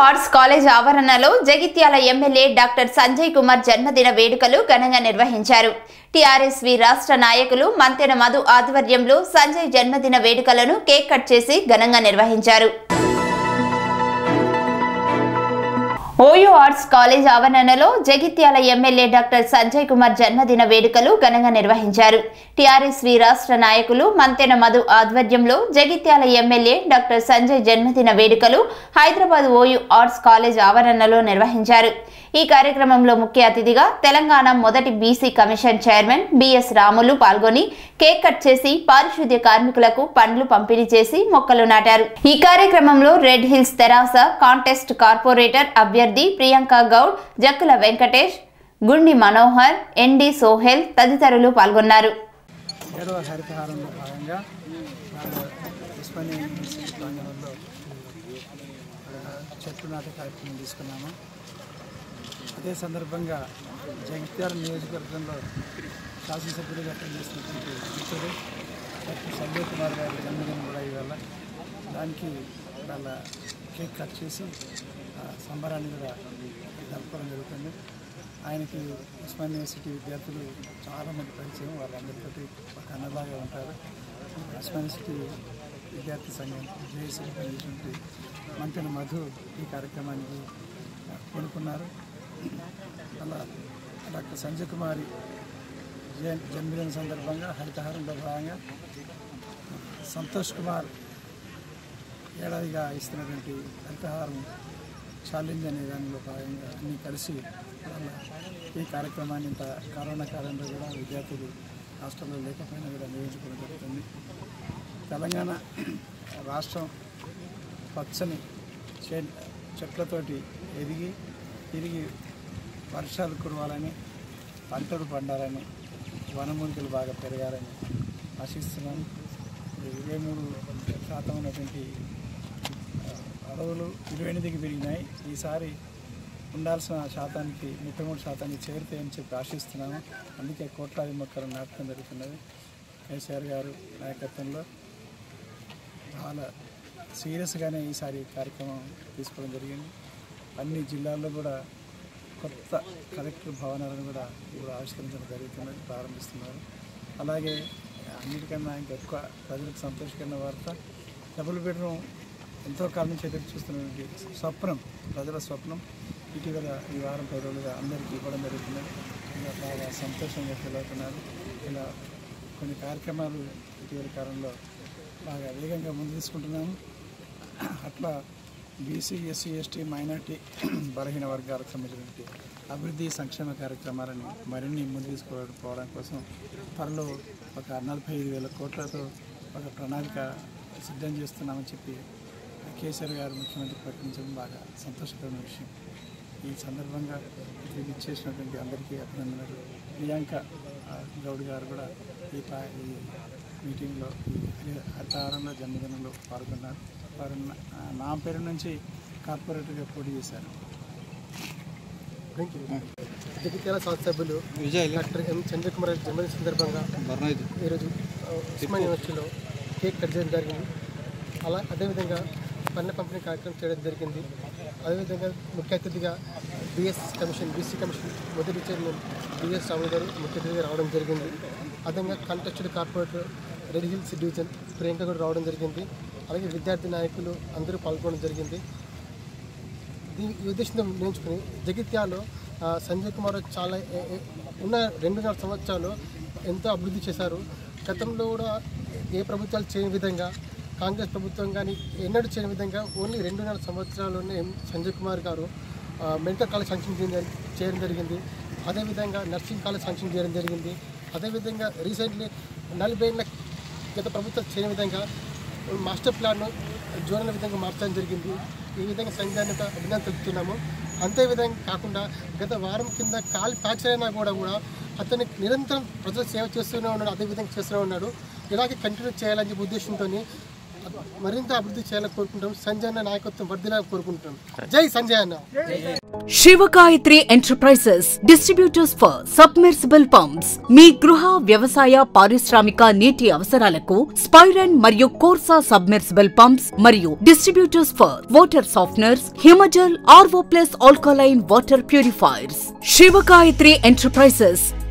arts college ఆవరణలో Jagtial MLA doctor Sanjay Kumar జన్మదిన వేడుకలు ఘనంగా నిర్వహించారు టీఆర్ఎస్వి రాష్ట్ర నాయకులు మంతెన మధు ఆధ్వర్యంలో సంజయ్ జన్మదిన వేడుకలను కేక్ కట్ చేసి ఘనంగా నిర్వహించారు ఓయూ ఆర్ట్స్ కాలేజ్ ఆవరణలో జగిత్యాల ఎమ్మెల్యే డాక్టర్ సంజయ్ కుమార్ జన్మదిన వేడుకలు ఘనంగా నిర్వహించారు టీఆర్ఎస్వి రాష్ట్ర నాయకులు మంతెన మధు ఆధ్వర్యంలో జగిత్యాల ఎమ్మెల్యే డాక్టర్ సంజయ్ జన్మదిన వేడుకలు హైదరాబాద్ ఓయూ ఆర్ట్స్ కాలేజ్ ఆవరణలో నిర్వహించారు ఈ కార్యక్రమంలో ముఖ్య అతిథిగా తెలంగాణ మొదటి BC commission chairman B S Ramulu పాల్గొని కేక్ కట్ చేసి పారిశుద్ధ్య కార్మికులకు పండ్లు పంపిణీ చేసి మొక్కలు నాటారు ఈ కార్యక్రమంలో Red Hills TRS contest corporator అభ్యర్థి ప్రియాంక గౌడ్ జక్కుల వెంకటేష్ గుండి మనోహర్ ఎన్డి సోహెల్ తదితరులు పాల్గొన్నారు ఏడవ హరితహారంలో భాగంగా వాళ్ళు ఉస్మానియా యూనివర్సిటీ ప్రాంగణంలో ఆ, చెట్లు నాటే కార్యక్రమం తీసుకున్నాము అదే సందర్భంగా జగిత్యాల నియోజకవర్గంలో శాసనసభ్యులుగా పనిచేసినటువంటి మిత్రుడు డాక్టర్ సంజయ్ కుమార్ గారి జన్మదినం కూడా ఇవాళ దానికి వాళ్ళ కేక్ కట్ చేసి ఆ, సంబరాన్ని కూడా జరపడం జరుగుతుంది ఆయనకి ఉస్మాన్ యూనివర్సిటీ విద్యార్థులు చాలామంది పరిచయం వాళ్ళందరితోటి ఒక అన్నలాగా ఉంటారు ఉస్మాన్ యూనివర్సిటీ విద్యార్థి సంఘం జేఏసీ పనిచేటువంటి మంతెన మధు ఈ కార్యక్రమానికి కొనుక్కున్నారు అలా డాక్టర్ సంజయ్ కుమారి జన్ జన్మదిన సందర్భంగా హరితహారంలో భాగంగా సంతోష్ కుమార్ ఏడాదిగా ఇస్తున్నటువంటి హరితహారం ఛాలెంజ్ అనే దానిలో భాగంగా అన్నీ కలిసి వాళ్ళ ఈ కార్యక్రమాన్ని ఇంత కరోనా కాలంలో కూడా విద్యార్థులు హాస్టల్లో లేకపోయినా కూడా నిర్వహించుకోవడం జరుగుతుంది తెలంగాణ రాష్ట్రం పచ్చని చే చెట్లతోటి ఎదిగి తిరిగి వర్షాలు కురవాలని పంటలు పండాలని వనమూలికలు బాగా పెరగాలని ఆశిస్తున్నాను ఇరవై మూడు శాతం ఉన్నటువంటి అడవులు ఇరవై ఎనిమిదికి పెరిగినాయి ఈసారి ఉండాల్సిన శాతానికి ముప్పై మూడు శాతానికి చేరుతాయని చెప్పి ఆశిస్తున్నాము అందుకే కోట్లాది మొక్కలు నాటడం జరుగుతున్నది కేసీఆర్ గారు నాయకత్వంలో చాలా సీరియస్గానే ఈసారి ఈ కార్యక్రమం తీసుకోవడం జరిగింది అన్ని జిల్లాల్లో కూడా కొత్త కలెక్టర్ భవనాలను కూడా ఇప్పుడు ఆవిష్కరించడం జరుగుతున్నది ప్రారంభిస్తున్నారు అలాగే అన్నిటికన్నా ఇంకా ఎక్కువ ప్రజలకు సంతోషకరమైన వార్త డబుల్ బెడ్రూమ్ ఎంతో కాలం నుంచి ఎదురు చూస్తున్నటువంటి స్వప్నం ప్రజల స్వప్నం ఇటీవల ఈ వారం పది రోజులుగా అందరికీ ఇవ్వడం జరుగుతున్నది ఇలా బాగా సంతోషంగా ఫీల్ అవుతున్నారు ఇలా కొన్ని కార్యక్రమాలు ఇటీవల కాలంలో బాగా వేగంగా ముందు తీసుకుంటున్నాము అట్లా బీసీ ఎస్సీ ఎస్టీ మైనార్టీ బలహీన వర్గాలకు సంబంధించినటువంటి అభివృద్ధి సంక్షేమ కార్యక్రమాలను మరిన్ని ముందు తీసుకుపోవడం కోసం త్వరలో ఒక నలభై ఐదు వేల కోట్లతో ఒక ప్రణాళిక సిద్ధం చేస్తున్నామని చెప్పి కేసీఆర్ గారు ముఖ్యమంత్రి ప్రకటించడం బాగా సంతోషకరమైన విషయం ఈ సందర్భంగా ఇది ఇచ్చేసినటువంటి అందరికీ అభినందనలు ప్రియాంక ఆ, గౌడ్ గారు కూడా ఈ పా- ఈ మీటింగ్లో ఈ హరితారంలో జన్మదినంలో పాల్గొన్నారు వారు నా- నా పేరు నుంచి కార్పొరేటర్గా పోటీ చేశారు జగిత్యాల శాసనసభ్యులు డాక్టర్ ఎం చంద్రకుమార్ జన్మదిన సందర్భంగా ఈరోజు ఆ, ఉస్మాన్ యూనివర్సిటీలో కేక్ కట్ చేయడం జరిగింది అలా అదేవిధంగా పన్ను పంపిణీ కార్యక్రమం చేయడం జరిగింది అదేవిధంగా ముఖ్య అతిథిగా బిఎస్ కమిషన్ బీసీ కమిషన్ మొదటి చైర్మన్ బిఎస్ రాములు గారు ముఖ్య అతిథిగా రావడం జరిగింది అదేవిధంగా contested corporator Red Hills division Priyanka కూడా రావడం జరిగింది అలాగే విద్యార్థి నాయకులు అందరూ పాల్గొనడం జరిగింది దీని ఈ ఉద్దేశంతో నేర్చుకుని జగిత్యాలో ఆ, సంజయ్ కుమార్ చాలా ఏ- ఏ- ఉన్న రెండున్నర సంవత్సరాలు ఎంతో అభివృద్ధి చేశారు గతంలో కూడా ఏ ప్రభుత్వాలు చేయని విధంగా కాంగ్రెస్ ప్రభుత్వం కానీ ఎన్నడూ చేయని విధంగా ఓన్లీ రెండున్నర సంవత్సరాల్లోనే సంజయ్ కుమార్ గారు ఆ, మెడికల్ కాలేజ్ శాంక్షన్ చేయడం చేయడం జరిగింది అదేవిధంగా నర్సింగ్ కాలేజ్ శాంక్షన్ చేయడం జరిగింది అదేవిధంగా రీసెంట్లీ నలభై ఏళ్ళ గత ప్రభుత్వం చేయని విధంగా మాస్టర్ ప్లాన్ను జోనల్ విధంగా మార్చడం జరిగింది ఈ విధంగా సంఘాన్ని అభినందన తెలుపుతున్నాము అంతేవిధంగా కాకుండా గత వారం కింద కాలు ఫ్రాక్చర్ అయినా కూడా కూడా అతను నిరంతరం ప్రజల సేవ చేస్తూనే ఉన్నాడు అదేవిధంగా చేస్తూనే ఉన్నాడు ఇలాగే కంటిన్యూ చేయాలని చెప్పి ఉద్దేశంతో మరింత అభివృద్ధి చేయాలని కోరుకుంటాం సంజయ్ అన్న నాయకత్వం వర్ధిలా కోరుకుంటున్నాం జై సంజయ్ అన్న Shivagayatri enterprises distributors for submersible pumps మీ గృహ వ్యవసాయ పారిశ్రామిక నీటి అవసరాలకు స్పైరన్ మరియు కోర్సా సబ్మెర్సిబుల్ పంప్స్ మరియు distributors for water softeners Himajal RO plus alkaline water purifiers Shivagayatri enterprises